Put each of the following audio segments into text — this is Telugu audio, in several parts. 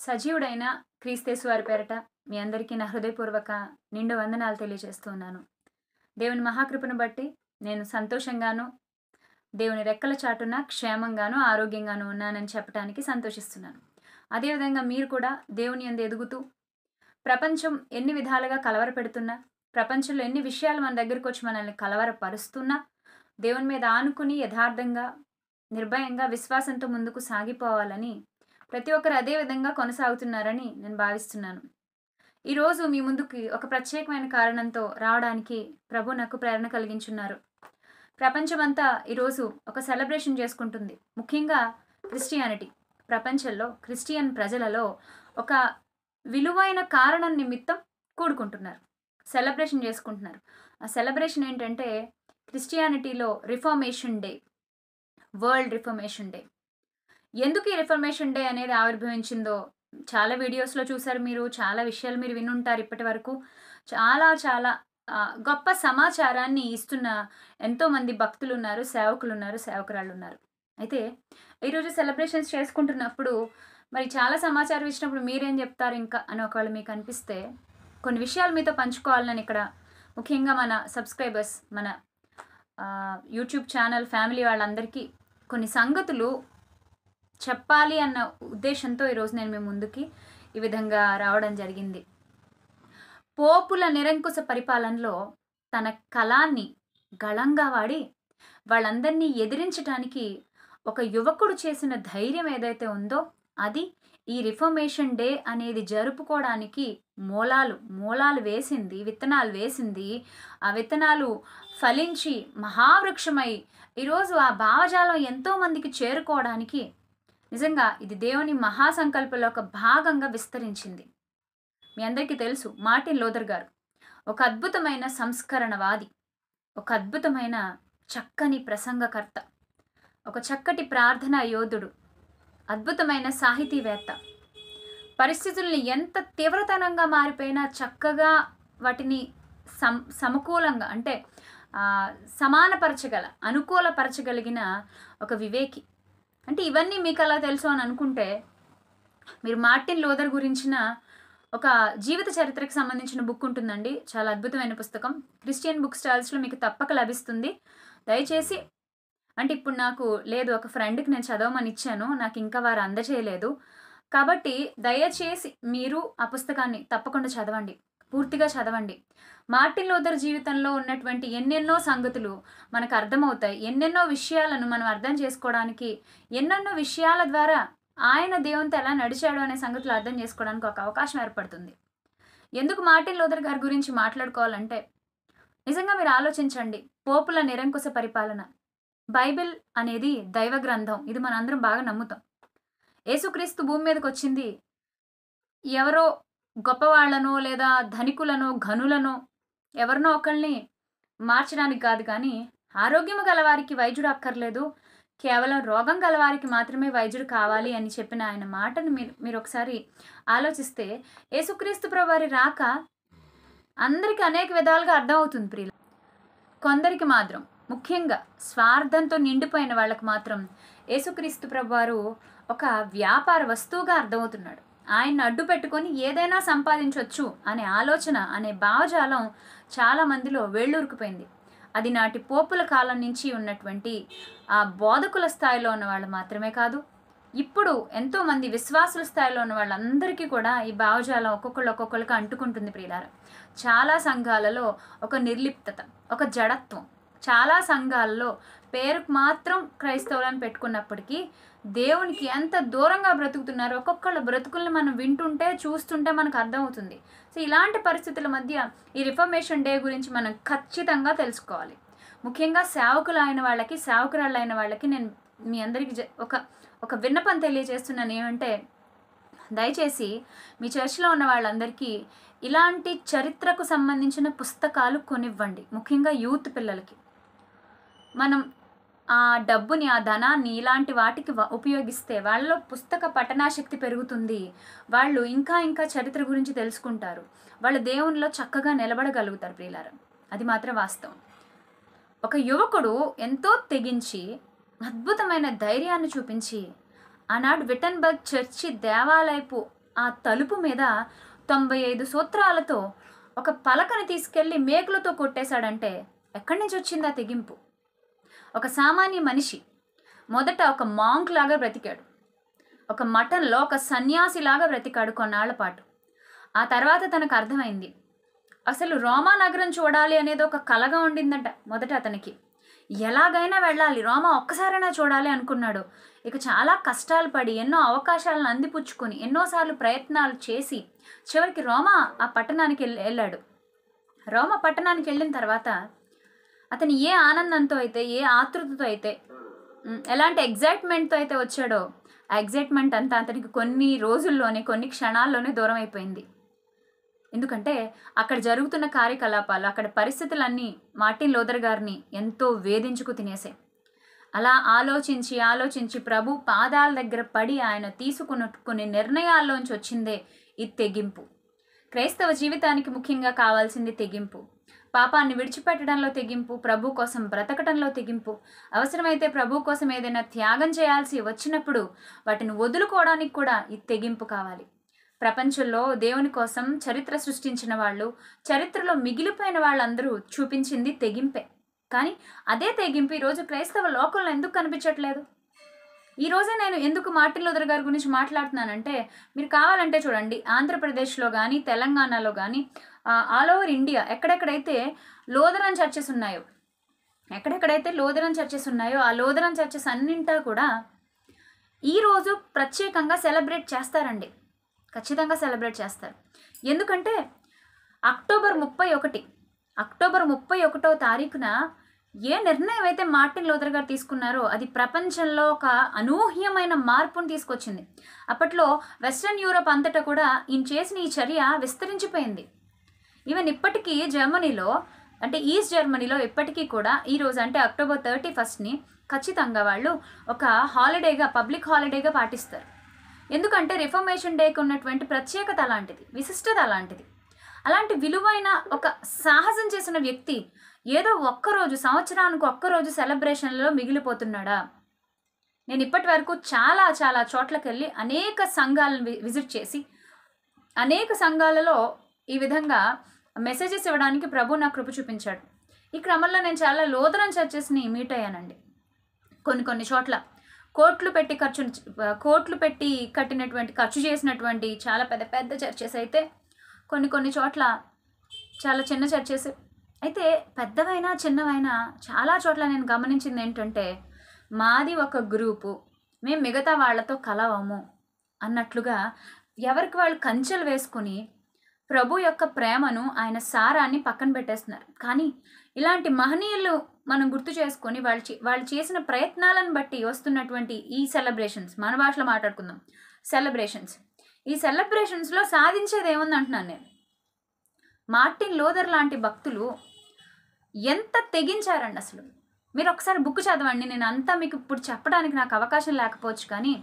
సజీవుడైన క్రీస్తేసు వారి పేరట మీ అందరికీ నా హృదయపూర్వక నిండు వందనాలు తెలియజేస్తున్నాను దేవుని మహాకృపను బట్టి నేను సంతోషంగాను దేవుని రెక్కల చాటున క్షేమంగాను ఆరోగ్యంగాను ఉన్నానని చెప్పడానికి సంతోషిస్తున్నాను అదేవిధంగా మీరు కూడా దేవుని ఎందు ఎదుగుతూ ప్రపంచం ఎన్ని విధాలుగా కలవరపెడుతున్నా ప్రపంచంలో ఎన్ని విషయాలు మన దగ్గరకు వచ్చి మనల్ని కలవరపరుస్తున్నా దేవుని మీద ఆనుకుని యథార్థంగా నిర్భయంగా విశ్వాసంతో ముందుకు సాగిపోవాలని ప్రతి ఒక్కరు అదే విధంగా కొనసాగుతున్నారని నేను భావిస్తున్నాను ఈరోజు మీ ముందుకి ఒక ప్రత్యేకమైన కారణంతో రావడానికి ప్రభు నాకు ప్రేరణ కలిగించున్నారు ప్రపంచమంతా ఈరోజు ఒక సెలబ్రేషన్ చేసుకుంటుంది ముఖ్యంగా క్రిస్టియానిటీ ప్రపంచంలో క్రిస్టియన్ ప్రజలలో ఒక విలువైన కారణం నిమిత్తం కూడుకుంటున్నారు సెలబ్రేషన్ చేసుకుంటున్నారు ఆ సెలబ్రేషన్ ఏంటంటే క్రిస్టియానిటీలో reformation day world reformation day ఎందుకు ఈ రిఫర్మేషన్ డే అనేది ఆవిర్భవించిందో చాలా వీడియోస్లో చూసారు మీరు చాలా విషయాలు మీరు వినుంటారు ఇప్పటి వరకు చాలా చాలా ఆ, గొప్ప సమాచారాన్ని ఇస్తున్న ఎంతోమంది భక్తులు ఉన్నారు సేవకులు ఉన్నారు సేవకురాళ్ళు ఉన్నారు అయితే ఈరోజు సెలబ్రేషన్స్ చేసుకుంటున్నప్పుడు మరి చాలా సమాచారం ఇచ్చినప్పుడు మీరేం చెప్తారు ఇంకా అని ఒకవేళ మీకు అనిపిస్తే కొన్ని విషయాలు మీతో పంచుకోవాలని ఇక్కడ ముఖ్యంగా మన సబ్స్క్రైబర్స్ మన ఆ, యూట్యూబ్ ఛానల్ ఫ్యామిలీ వాళ్ళందరికీ కొన్ని సంగతులు చెప్పాలి అన్న ఉద్దేశంతో ఈరోజు నేను మీ ముందుకి ఈ విధంగా రావడం జరిగింది పోపుల నిరంకుశ పరిపాలనలో తన కళాన్ని గళంగా వాడి వాళ్ళందరినీ ఎదిరించడానికి ఒక యువకుడు చేసిన ధైర్యం ఏదైతే ఉందో అది ఈ రిఫర్మేషన్ డే అనేది జరుపుకోవడానికి మూలాలు మూలాలు వేసింది విత్తనాలు వేసింది ఆ విత్తనాలు ఫలించి మహావృక్షమై ఈరోజు ఆ భావజాలం ఎంతో మందికి చేరుకోవడానికి నిజంగా ఇది దేవుని మహాసంకల్పంలో ఒక భాగంగా విస్తరించింది మీ అందరికీ తెలుసు మార్టిన్ లోదర్ గారు ఒక అద్భుతమైన సంస్కరణవాది ఒక అద్భుతమైన చక్కని ప్రసంగకర్త ఒక చక్కటి ప్రార్థనా యోధుడు అద్భుతమైన సాహితీవేత్త పరిస్థితుల్ని ఎంత తీవ్రతరంగా మారిపోయినా చక్కగా వాటిని సమ్ సమకూలంగా అంటే ఆ, సమానపరచగల అనుకూలపరచగలిగిన ఒక వివేకి అంటే ఇవన్నీ మీకు అలా తెలుసు అని అనుకుంటే మీరు మార్టిన్ లోదర్ గురించిన ఒక జీవిత చరిత్రకు సంబంధించిన బుక్ ఉంటుందండి చాలా అద్భుతమైన పుస్తకం క్రిస్టియన్ బుక్ స్టాల్స్లో మీకు తప్పక లభిస్తుంది దయచేసి అంటే ఇప్పుడు నాకు లేదు ఒక ఫ్రెండ్కి నేను చదవమని ఇచ్చాను నాకు ఇంకా వారు అందజేయలేదు కాబట్టి దయచేసి మీరు ఆ పుస్తకాన్ని తప్పకుండా చదవండి పూర్తిగా చదవండి మార్టిన్ లూథర్ జీవితంలో ఉన్నటువంటి ఎన్నెన్నో సంగతులు మనకు అర్థమవుతాయి ఎన్నెన్నో విషయాలను మనం అర్థం చేసుకోవడానికి ఎన్నెన్నో విషయాల ద్వారా ఆయన దేవునితో ఎలా నడిచాడు అనే సంగతులు అర్థం చేసుకోవడానికి ఒక అవకాశం ఏర్పడుతుంది ఎందుకు మార్టిన్ లూథర్ గారి గురించి మాట్లాడుకోవాలంటే నిజంగా మీరు ఆలోచించండి పోపుల నిరంకుశ పరిపాలన బైబిల్ అనేది దైవ గ్రంథం ఇది మనందరం బాగా నమ్ముతాం యేసుక్రీస్తు భూమి మీదకి వచ్చింది ఎవరో గొప్పవాళ్లనో లేదా ధనికులనో ఘనులనో ఎవరినో ఒకళ్ళని మార్చడానికి కాదు కానీ ఆరోగ్యము గలవారికి వైద్యుడు అక్కర్లేదు కేవలం రోగం గలవారికి మాత్రమే వైద్యుడు కావాలి అని చెప్పిన ఆయన మాటను మీరు మీరు ఒకసారి ఆలోచిస్తే యేసుక్రీస్తు ప్రభువారి రాక అందరికీ అనేక విధాలుగా అర్థమవుతుంది ప్రియులు కొందరికి మాత్రం ముఖ్యంగా స్వార్థంతో నిండిపోయిన వాళ్ళకి మాత్రం యేసుక్రీస్తు ప్రభువారు ఒక వ్యాపార వస్తువుగా అర్థమవుతున్నాడు ఆయన అడ్డు పెట్టుకొని ఏదైనా సంపాదించవచ్చు అనే ఆలోచన అనే భావజాలం చాలా మందిలో వేళ్ళూరుకుపోయింది అది నాటి పోపుల కాలం నుంచి ఉన్నటువంటి ఆ బోధకుల స్థాయిలో ఉన్న వాళ్ళు మాత్రమే కాదు ఇప్పుడు ఎంతోమంది విశ్వాసుల స్థాయిలో ఉన్న వాళ్ళందరికీ కూడా ఈ భావజాలం ఒక్కొక్కళ్ళు ఒక్కొక్కరికి అంటుకుంటుంది ప్రియులార చాలా సంఘాలలో ఒక నిర్లిప్తత ఒక జడత్వం చాలా సంఘాలలో పేరుకు మాత్రం క్రైస్తవులను పెట్టుకున్నప్పటికీ దేవునికి ఎంత దూరంగా బ్రతుకుతున్నారో ఒక్కొక్కళ్ళ బ్రతుకుల్ని మనం వింటుంటే చూస్తుంటే మనకు అర్థమవుతుంది సో ఇలాంటి పరిస్థితుల మధ్య ఈ రిఫర్మేషన్ డే గురించి మనం ఖచ్చితంగా తెలుసుకోవాలి ముఖ్యంగా సేవకులు అయిన వాళ్ళకి సేవకురాళ్ళు అయిన వాళ్ళకి నేను మీ అందరికీ జ- ఒక ఒక విన్నపం తెలియజేస్తున్నాను ఏమంటే దయచేసి మీ చర్చిలో ఉన్న వాళ్ళందరికీ ఇలాంటి చరిత్రకు సంబంధించిన పుస్తకాలు కొనివ్వండి ముఖ్యంగా యూత్ పిల్లలకి మనం ఆ డబ్బుని ఆ ధనాన్ని ఇలాంటి వాటికి వ- ఉపయోగిస్తే వాళ్ళలో పుస్తక పఠనాశక్తి పెరుగుతుంది వాళ్ళు ఇంకా ఇంకా చరిత్ర గురించి తెలుసుకుంటారు వాళ్ళు దేవునిలో చక్కగా నిలబడగలుగుతారు ప్రియులార అది మాత్రం వాస్తవం ఒక యువకుడు ఎంతో తెగించి అద్భుతమైన ధైర్యాన్ని చూపించి ఆనాడు విటన్బర్గ్ చర్చి దేవాలయపు ఆ తలుపు మీద తొంభై ఐదు సూత్రాలతో ఒక పలకని తీసుకెళ్ళి మేకులతో కొట్టేశాడంటే ఎక్కడి నుంచి వచ్చిందా తెగింపు ఒక సామాన్య మనిషి మొదట ఒక మాంక్ లాగా బ్రతికాడు ఒక మఠంలో ఒక సన్యాసిలాగా బ్రతికాడు కొన్నాళ్ల పాటు ఆ తర్వాత తనకు అర్థమైంది అసలు రోమా నగరం చూడాలి అనేది ఒక కలగా ఉండిందట మొదట అతనికి ఎలాగైనా వెళ్ళాలి రోమా ఒక్కసారైనా చూడాలి అనుకున్నాడు ఇక చాలా కష్టాలు పడి ఎన్నో అవకాశాలను అందిపుచ్చుకొని ఎన్నోసార్లు ప్రయత్నాలు చేసి చివరికి రోమా ఆ పట్టణానికి వెళ్ళి వెళ్ళాడు రోమా పట్టణానికి వెళ్ళిన తర్వాత అతను ఏ ఆనందంతో అయితే ఏ ఆతృతతో అయితే ఉమ్, ఎలాంటి ఎగ్జైట్మెంట్తో అయితే వచ్చాడో ఆ ఎగ్జైట్మెంట్ అంతా అతనికి కొన్ని రోజుల్లోనే కొన్ని క్షణాల్లోనే దూరం అయిపోయింది ఎందుకంటే అక్కడ జరుగుతున్న కార్యకలాపాలు అక్కడ పరిస్థితులన్నీ మార్టిన్ లోదర్ గారిని ఎంతో వేధించుకు తినేసాయి అలా ఆలోచించి ఆలోచించి ప్రభు పాదాల దగ్గర పడి ఆయన తీసుకున్న కొన్ని నిర్ణయాల్లోంచి వచ్చిందే ఈ తెగింపు క్రైస్తవ జీవితానికి ముఖ్యంగా కావాల్సింది తెగింపు పాపాన్ని విడిచిపెట్టడంలో తెగింపు ప్రభు కోసం బ్రతకటంలో తెగింపు అవసరమైతే ప్రభు కోసం ఏదైనా త్యాగం చేయాల్సి వచ్చినప్పుడు వాటిని వదులుకోవడానికి కూడా ఈ తెగింపు కావాలి ప్రపంచంలో దేవుని కోసం చరిత్ర సృష్టించిన వాళ్ళు చరిత్రలో మిగిలిపోయిన వాళ్ళందరూ చూపించింది తెగింపే కానీ అదే తెగింపు ఈరోజు క్రైస్తవ లోకంలో ఎందుకు కనిపించట్లేదు ఈ రోజే నేను ఎందుకు మార్టిన్ లూథర్ గారి గురించి మాట్లాడుతున్నానంటే మీరు కావాలంటే చూడండి ఆంధ్రప్రదేశ్లో కానీ తెలంగాణలో కానీ ఆల్ ఓవర్ ఇండియా ఎక్కడెక్కడైతే లోదరన్ చర్చెస్ ఉన్నాయో ఎక్కడెక్కడైతే లోదరన్ చర్చెస్ ఉన్నాయో ఆ లోదరన్ చర్చెస్ అన్నింటా కూడా ఈరోజు ప్రత్యేకంగా సెలబ్రేట్ చేస్తారండి ఖచ్చితంగా సెలబ్రేట్ చేస్తారు ఎందుకంటే అక్టోబర్ ముప్పై ఒకటి అక్టోబర్ ముప్పై ఒకటో తారీఖున ఏ నిర్ణయం అయితే మార్టిన్ లోథర్ గారు తీసుకున్నారో అది ప్రపంచంలో ఒక అనూహ్యమైన మార్పును తీసుకొచ్చింది అప్పట్లో వెస్ట్రన్ యూరోప్ అంతటా కూడా ఈయన చేసిన ఈ చర్య విస్తరించిపోయింది ఈవెన్ ఇప్పటికీ జర్మనీలో అంటే ఈస్ట్ జర్మనీలో ఇప్పటికీ కూడా ఈ రోజు అంటే అక్టోబర్ థర్టీ ఫస్ట్ని ఖచ్చితంగా వాళ్ళు ఒక హాలిడేగా పబ్లిక్ హాలిడేగా పాటిస్తారు ఎందుకంటే రిఫర్మేషన్ డేకి ఉన్నటువంటి ప్రత్యేకత అలాంటిది విశిష్టత అలాంటిది అలాంటి విలువైన ఒక సాహసం చేసిన వ్యక్తి ఏదో ఒక్కరోజు సంవత్సరానికి ఒక్కరోజు సెలబ్రేషన్లలో మిగిలిపోతున్నాడా నేను ఇప్పటి వరకు చాలా చాలా చోట్లకి వెళ్ళి అనేక సంఘాలను వి- విజిట్ చేసి అనేక సంఘాలలో ఈ విధంగా మెసేజెస్ ఇవ్వడానికి ప్రభు నా కృప చూపించాడు ఈ క్రమంలో నేను చాలా లోతరన్ చర్చెస్ని మీట్ అయ్యానండి కొన్ని కొన్ని చోట్ల కోట్లు పెట్టి ఖర్చు కోట్లు పెట్టి కట్టినటువంటి ఖర్చు చేసినటువంటి చాలా పెద్ద పెద్ద చర్చెస్ అయితే కొన్ని కొన్ని చోట్ల చాలా చిన్న చర్చెస్ అయితే పెద్దవైనా చిన్నవైనా చాలా చోట్ల నేను గమనించింది ఏంటంటే మాది ఒక గ్రూపు మేము మిగతా వాళ్ళతో కలవము అన్నట్లుగా ఎవరికి వాళ్ళు కంచెలు వేసుకుని ప్రభు యొక్క ప్రేమను ఆయన సారాన్ని పక్కన పెట్టేస్తున్నారు కానీ ఇలాంటి మహనీయులు మనం గుర్తు చేసుకొని వాళ్ళు చే- వాళ్ళు చేసిన ప్రయత్నాలను బట్టి వస్తున్నటువంటి ఈ సెలబ్రేషన్స్ మన భాషలో మాట్లాడుకుందాం సెలబ్రేషన్స్ ఈ సెలబ్రేషన్స్లో సాధించేది ఏముంది అంటున్నాను నేను మార్టిన్ లోదర్ లాంటి భక్తులు ఎంత తెగించారండి అసలు మీరు ఒకసారి బుక్ చదవండి నేను అంతా మీకు ఇప్పుడు చెప్పడానికి నాకు అవకాశం లేకపోవచ్చు కానీ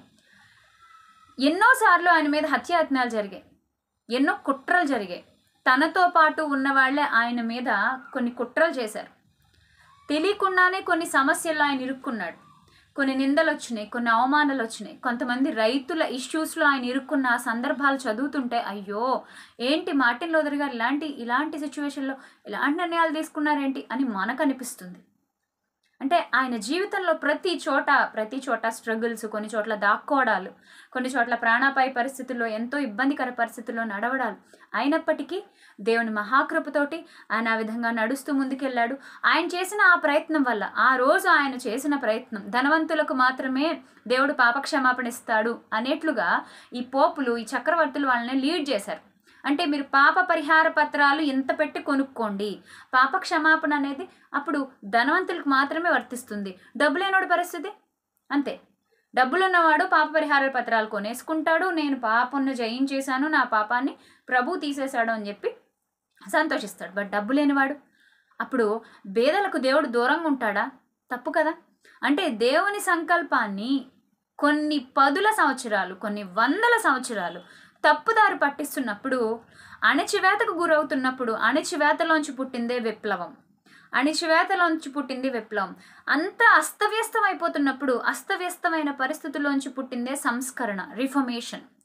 ఎన్నోసార్లు ఆయన మీద హత్యాయత్నాలు జరిగాయి ఎన్నో కుట్రలు జరిగాయి తనతో పాటు ఉన్న వాళ్ళే ఆయన మీద కొన్ని కుట్రలు చేశారు తెలియకుండానే కొన్ని సమస్యల్లో ఆయన ఇరుక్కున్నాడు కొన్ని నిందలు వచ్చినాయి కొన్ని అవమానాలు వచ్చినాయి కొంతమంది రైతుల ఇష్యూస్లో ఆయన ఇరుక్కున్న ఆ సందర్భాలు చదువుతుంటే అయ్యో ఏంటి మార్టిన్ లోదర్ గారు ఇలాంటి ఇలాంటి సిచ్యువేషన్లో ఇలాంటి నిర్ణయాలు తీసుకున్నారేంటి అని మనకు అనిపిస్తుంది అంటే ఆయన జీవితంలో ప్రతి చోట ప్రతి చోట స్ట్రగుల్స్ కొన్ని చోట్ల దాక్కోవడాలు కొన్ని చోట్ల ప్రాణాపాయ పరిస్థితుల్లో ఎంతో ఇబ్బందికర పరిస్థితుల్లో నడవడాలు అయినప్పటికీ దేవుని మహాకృపతోటి ఆయన ఆ విధంగా నడుస్తూ ముందుకెళ్ళాడు ఆయన చేసిన ఆ ప్రయత్నం వల్ల ఆ రోజు ఆయన చేసిన ప్రయత్నం ధనవంతులకు మాత్రమే దేవుడు పాపక్షమాపణ ఇస్తాడు అనేట్లుగా ఈ పోపులు ఈ చక్రవర్తులు వాళ్ళని లీడ్ చేశారు అంటే మీరు పాప పరిహార పత్రాలు ఇంత పెట్టి కొనుక్కోండి పాప క్షమాపణ అనేది అప్పుడు ధనవంతులకు మాత్రమే వర్తిస్తుంది డబ్బు లేనోడి పరిస్థితి అంతే డబ్బులు ఉన్నవాడు పాప పరిహార పత్రాలు కొనేసుకుంటాడు నేను పాపను జయించేశాను నా పాపాన్ని ప్రభు తీసేశాడు అని చెప్పి సంతోషిస్తాడు బట్ డబ్బు లేనివాడు అప్పుడు బేదలకు దేవుడు దూరంగా ఉంటాడా తప్పు కదా అంటే దేవుని సంకల్పాన్ని కొన్ని పదుల సంవత్సరాలు కొన్ని వందల సంవత్సరాలు తప్పుదారి పట్టిస్తున్నప్పుడు అణచివేతకు గురవుతున్నప్పుడు అణచివేతలోంచి పుట్టిందే విప్లవం అణిచివేతలోంచి పుట్టింది విప్లవం అంత అస్తవ్యస్తం అయిపోతున్నప్పుడు అస్తవ్యస్తమైన పరిస్థితుల్లోంచి పుట్టిందే సంస్కరణ రిఫర్మేషన్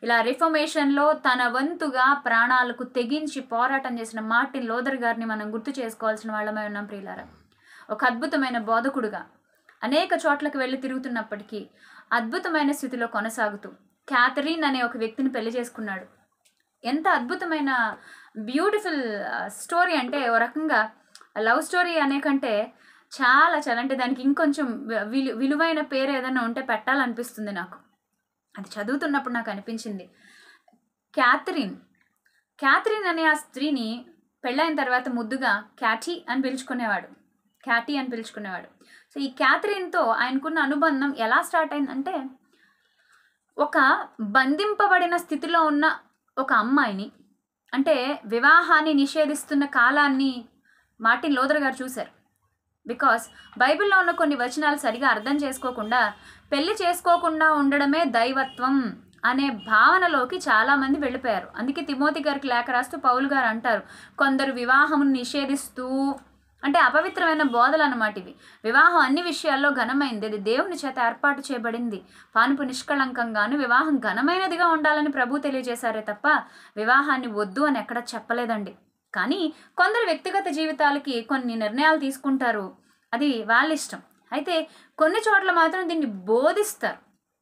ఇలా రిఫర్మేషన్లో తన వంతుగా ప్రాణాలకు తెగించి పోరాటం చేసిన మార్టిన్ లోదర్ గారిని మనం గుర్తు చేసుకోవాల్సిన వాళ్ళమే ఉన్నాం ప్రియులారా ఒక అద్భుతమైన బోధకుడుగా అనేక చోట్లకు వెళ్ళి తిరుగుతున్నప్పటికీ అద్భుతమైన స్థితిలో కొనసాగుతూ క్యాథరిన్ అనే ఒక వ్యక్తిని పెళ్లి చేసుకున్నాడు ఎంత అద్భుతమైన బ్యూటిఫుల్ స్టోరీ అంటే ఓ రకంగా లవ్ స్టోరీ అనే కంటే చాలా చాలా అంటే దానికి ఇంకొంచెం విలు విలువైన పేరు ఏదైనా ఉంటే పెట్టాలనిపిస్తుంది నాకు అది చదువుతున్నప్పుడు నాకు అనిపించింది క్యాథరిన్ క్యాథరిన్ అనే ఆ స్త్రీని పెళ్ళైన తర్వాత ముద్దుగా క్యాటీ అని పిలుచుకునేవాడు క్యాటీ అని పిలుచుకునేవాడు సో ఈ క్యాథరిన్తో ఆయనకున్న అనుబంధం ఎలా స్టార్ట్ అయిందంటే ఒక బంధింపబడిన స్థితిలో ఉన్న ఒక అమ్మాయిని అంటే వివాహాన్ని నిషేధిస్తున్న కాలాన్ని మార్టిన్ లోదర్ గారు చూశారు బికాస్ బైబిల్లో ఉన్న కొన్ని వచనాలు సరిగా అర్థం చేసుకోకుండా పెళ్లి చేసుకోకుండా ఉండడమే దైవత్వం అనే భావనలోకి చాలామంది వెళ్ళిపోయారు అందుకే తిమోతి గారికి లేఖ రాస్తూ పౌలు గారు అంటారు కొందరు వివాహమును నిషేధిస్తూ అంటే అపవిత్రమైన బోధలు అన్నమాట ఇవి వివాహం అన్ని విషయాల్లో ఘనమైంది ఇది దేవుని చేత ఏర్పాటు చేయబడింది పానుపు నిష్కళంకంగాను వివాహం ఘనమైనదిగా ఉండాలని ప్రభు తెలియజేశారే తప్ప వివాహాన్ని వద్దు అని ఎక్కడ చెప్పలేదండి కానీ కొందరు వ్యక్తిగత జీవితాలకి కొన్ని నిర్ణయాలు తీసుకుంటారు అది వాళ్ళ ఇష్టం అయితే కొన్ని చోట్ల మాత్రం దీన్ని బోధిస్తారు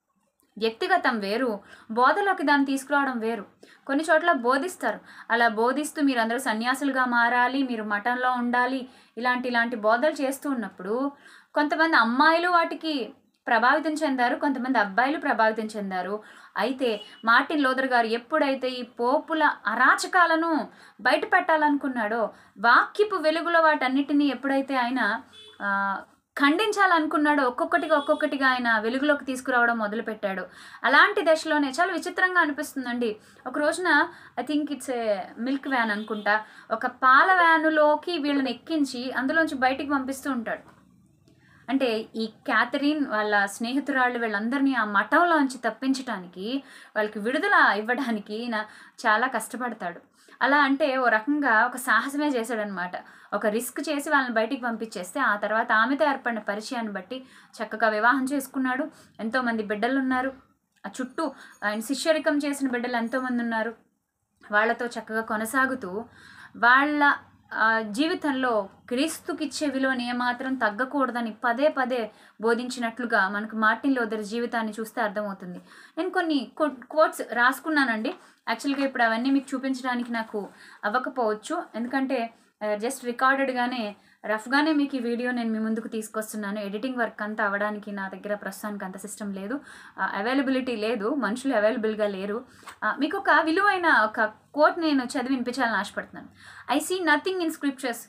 వ్యక్తిగతం వేరు బోధలోకి దాన్ని తీసుకురావడం వేరు కొన్ని చోట్ల బోధిస్తారు అలా బోధిస్తూ మీరు అందరూ సన్యాసులుగా మారాలి మీరు మఠంలో ఉండాలి ఇలాంటి ఇలాంటి బోధలు చేస్తూ ఉన్నప్పుడు కొంతమంది అమ్మాయిలు వాటికి ప్రభావితం చెందారు కొంతమంది అబ్బాయిలు ప్రభావితం చెందారు అయితే మార్టిన్ లోదర్ గారు ఎప్పుడైతే ఈ పోపుల అరాచకాలను బయట పెట్టాలనుకున్నాడో వాక్యపు వెలుగులో వాటన్నిటినీ ఎప్పుడైతే ఆయన ఆ, ఖండించాలనుకున్నాడో ఒక్కొక్కటిగా ఒక్కొక్కటిగా ఆయన వెలుగులోకి తీసుకురావడం మొదలుపెట్టాడు అలాంటి దశలోనే చాలా విచిత్రంగా అనిపిస్తుందండి ఒక రోజున I think it's a milk van అనుకుంటా ఒక పాల వ్యానులోకి వీళ్ళని ఎక్కించి అందులోంచి బయటికి పంపిస్తూ ఉంటాడు అంటే ఈ క్యాథరిన్ వాళ్ళ స్నేహితురాళ్ళు వీళ్ళందరినీ ఆ మఠంలోంచి తప్పించడానికి వాళ్ళకి విడుదల ఇవ్వడానికి ఈయన చాలా కష్టపడతాడు అలా అంటే ఓ రకంగా ఒక సాహసమే చేశాడనమాట ఒక రిస్క్ చేసి వాళ్ళని బయటికి పంపించేస్తే ఆ తర్వాత ఆమెతో ఏర్పడిన పరిచయాన్ని బట్టి చక్కగా వివాహం చేసుకున్నాడు ఎంతోమంది బిడ్డలు ఉన్నారు ఆ చుట్టూ ఆయన శిష్యరికం చేసిన బిడ్డలు ఎంతోమంది ఉన్నారు వాళ్ళతో చక్కగా కొనసాగుతూ వాళ్ళ ఆ, జీవితంలో క్రీస్తుకిచ్చే విలువని ఏమాత్రం తగ్గకూడదని పదే పదే బోధించినట్లుగా మనకు మార్టిన్ లోదర్ జీవితాన్ని చూస్తే అర్థమవుతుంది నేను కొన్ని కోట్స్ రాసుకున్నానండి యాక్చువల్గా ఇప్పుడు అవన్నీ మీకు చూపించడానికి నాకు అవ్వకపోవచ్చు ఎందుకంటే జస్ట్ రికార్డెడ్గానే రఫ్గానే మీకు ఈ వీడియో నేను మీ ముందుకు తీసుకొస్తున్నాను ఎడిటింగ్ వర్క్ అంతా అవ్వడానికి నా దగ్గర ప్రస్తుతానికి అంత సిస్టమ్ లేదు అవైలబిలిటీ లేదు మనుషులు అవైలబుల్గా లేరు ఆ, మీకు ఒక విలువైన ఒక కోట్ నేను చదివి వినిపించాలని ఆశపడుతున్నాను I see nothing in scriptures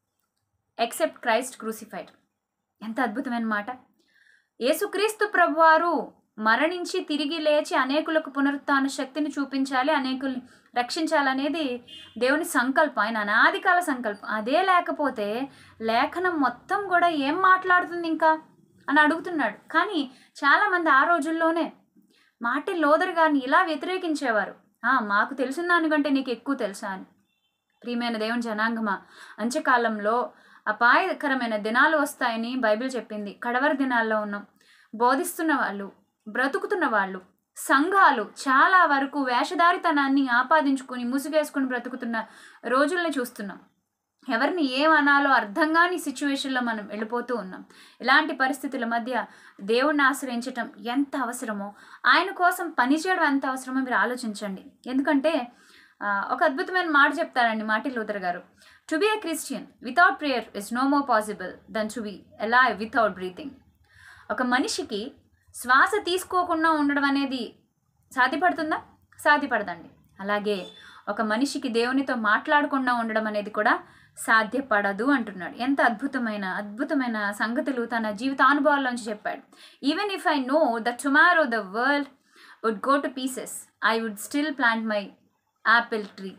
except Christ crucified ఎంత అద్భుతమైన మాట యేసుక్రీస్తు ప్రభువారు మరణించి తిరిగి లేచి అనేకులకు పునరుత్థాన శక్తిని చూపించాలి అనేకుల్ని రక్షించాలనేది దేవుని సంకల్పం ఆయన అనాదికాల సంకల్పం అదే లేకపోతే లేఖనం మొత్తం కూడా ఏం మాట్లాడుతుంది ఇంకా అని అడుగుతున్నాడు కానీ చాలామంది ఆ రోజుల్లోనే మార్టిన్ లోదర్ గారిని ఇలా వ్యతిరేకించేవారు "ఆ, మాకు తెలిసిన దానికంటే నీకు ఎక్కువ తెలుసా అని ప్రియమైన దేవుని జనాంగమా అంత్యకాలంలో అపాయకరమైన దినాలు వస్తాయని బైబిల్ చెప్పింది కడవరి దినాల్లో ఉన్నాం బోధిస్తున్న వాళ్ళు బ్రతుకుతున్న వాళ్ళు సంఘాలు చాలా వరకు వేషధారితనాన్ని ఆపాదించుకుని ముసుగేసుకుని బ్రతుకుతున్న రోజుల్ని చూస్తున్నాం ఎవరిని ఏమనాలో అర్థం కాని సిచ్యువేషన్లో మనం వెళ్ళిపోతూ ఉన్నాం ఇలాంటి పరిస్థితుల మధ్య దేవుణ్ణి ఆశ్రయించటం ఎంత అవసరమో ఆయన కోసం పనిచేయడం ఎంత అవసరమో మీరు ఆలోచించండి ఎందుకంటే ఆ, ఒక అద్భుతమైన మాట చెప్తారండి మార్టిన్ లూథర్ గారు to be a Christian without prayer is no more possible than to be alive without breathing ఒక మనిషికి శ్వాస తీసుకోకుండా ఉండడం అనేది సాధ్యపడుతుందా సాధ్యపడదండి అలాగే ఒక మనిషికి దేవునితో మాట్లాడకుండా ఉండడం అనేది కూడా సాధ్యపడదు అంటున్నాడు ఎంత అద్భుతమైన అద్భుతమైన సంగతులు తన జీవితానుభవాల్లోంచి చెప్పాడు even if I know the tomorrow the world would go to pieces I would still plant my apple tree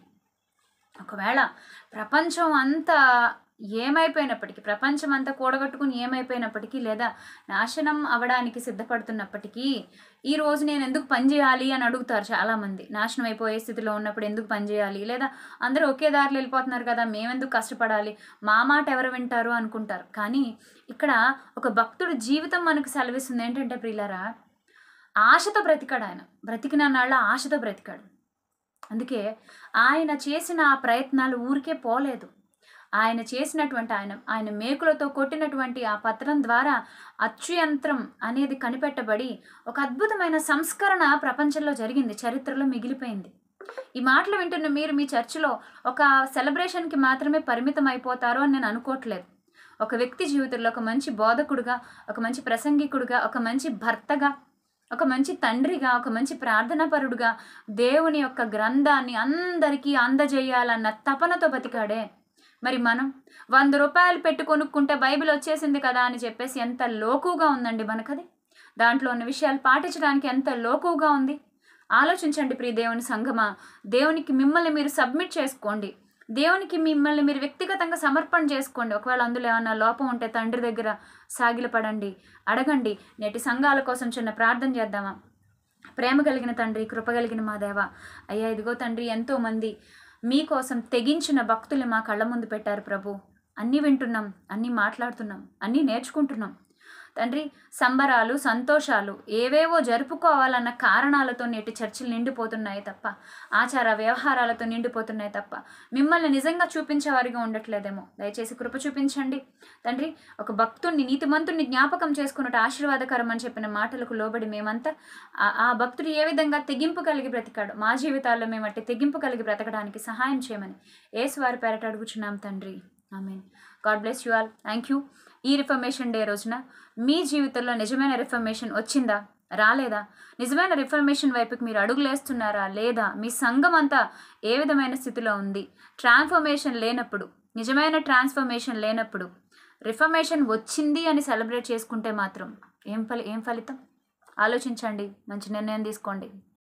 ఒకవేళ ప్రపంచం అంతా ఏమైపోయినప్పటికీ ప్రపంచం అంతా కూడగట్టుకుని ఏమైపోయినప్పటికీ లేదా నాశనం అవడానికి సిద్ధపడుతున్నప్పటికీ ఈ రోజు నేను ఎందుకు పని చేయాలి అని అడుగుతారు చాలామంది నాశనం అయిపోయే స్థితిలో ఉన్నప్పుడు ఎందుకు పని చేయాలి లేదా అందరూ ఒకే దారిలో వెళ్ళిపోతున్నారు కదా మేమెందుకు కష్టపడాలి మా మాట ఎవరు వింటారు అనుకుంటారు కానీ ఇక్కడ ఒక భక్తుడి జీవితం మనకు సెలవిస్తుంది ఏంటంటే ప్రియులారా ఆశతో బ్రతికాడు ఆయన బ్రతికిన నాళ్ళ ఆశతో బ్రతికాడు అందుకే ఆయన చేసిన ఆ ప్రయత్నాలు ఊరికే పోలేదు ఆయన చేసినటువంటి ఆయన ఆయన మేకులతో కొట్టినటువంటి ఆ పత్రం ద్వారా అచ్చు యంత్రం అనేది కనిపెట్టబడి ఒక అద్భుతమైన సంస్కరణ ప్రపంచంలో జరిగింది చరిత్రలో మిగిలిపోయింది ఈ మాటలు వింటున్న మీరు మీ చర్చిలో ఒక సెలబ్రేషన్కి మాత్రమే పరిమితం అయిపోతారు అని నేను అనుకోవట్లేదు ఒక వ్యక్తి జీవితంలో ఒక మంచి బోధకుడుగా ఒక మంచి ప్రసంగికుడుగా ఒక మంచి భర్తగా ఒక మంచి తండ్రిగా ఒక మంచి ప్రార్థనాపరుడుగా దేవుని యొక్క గ్రంథాన్ని అందరికీ అందజేయాలన్న తపనతో బతికాడే మరి మనం వంద రూపాయలు పెట్టి కొనుక్కుంటే బైబిల్ వచ్చేసింది కదా అని చెప్పేసి ఎంత లోకుగా ఉందండి మనకది దాంట్లో ఉన్న విషయాలు పాటించడానికి ఎంత లోకుగా ఉంది ఆలోచించండి ప్రియ దేవుని సంగమా దేవునికి మిమ్మల్ని మీరు సబ్మిట్ చేసుకోండి దేవునికి మిమ్మల్ని మీరు వ్యక్తిగతంగా సమర్పణ చేసుకోండి ఒకవేళ అందులో ఏమైనా లోపం ఉంటే తండ్రి దగ్గర సాగిలపడండి అడగండి నేటి సంఘాల కోసం చిన్న ప్రార్థన చేద్దామా ప్రేమ కలిగిన తండ్రి కృప కలిగిన మా దేవ అయ్యా ఇదిగో తండ్రి ఎంతోమంది మీకోసం తెగించిన భక్తులు మా కళ్ళ ముందు పెట్టారు ప్రభు అన్నీ వింటున్నాం అన్నీ మాట్లాడుతున్నాం అన్నీ నేర్చుకుంటున్నాం తండ్రి సంబరాలు సంతోషాలు ఏవేవో జరుపుకోవాలన్న కారణాలతో నేటి చర్చిలు నిండిపోతున్నాయి తప్ప ఆచార వ్యవహారాలతో నిండిపోతున్నాయి తప్ప మిమ్మల్ని నిజంగా చూపించేవారిగా ఉండట్లేదేమో దయచేసి కృప చూపించండి తండ్రి ఒక భక్తుడిని నీతిమంతుడిని జ్ఞాపకం చేసుకున్నట్టు ఆశీర్వాదకరం అని చెప్పిన మాటలకు లోబడి మేమంతా ఆ- ఆ భక్తుడు ఏ విధంగా తెగింపు కలిగి బ్రతికాడు మా జీవితాల్లో మేము అట్టి తెగింపు కలిగి బ్రతకడానికి సహాయం చేయమని ఏసు వారి పేరట అడుగుచున్నాం తండ్రి amen God bless you all thank you ఈ రిఫర్మేషన్ డే రోజున మీ జీవితంలో నిజమైన రిఫర్మేషన్ వచ్చిందా రాలేదా నిజమైన రిఫర్మేషన్ వైపుకి మీరు అడుగులేస్తున్నారా లేదా మీ సంఘం అంతా ఏ విధమైన స్థితిలో ఉంది ట్రాన్స్ఫర్మేషన్ లేనప్పుడు నిజమైన ట్రాన్స్ఫర్మేషన్ లేనప్పుడు రిఫర్మేషన్ వచ్చింది అని సెలబ్రేట్ చేసుకుంటే మాత్రం ఏం ఫలి ఏం ఫలితం ఆలోచించండి మంచి నిర్ణయం తీసుకోండి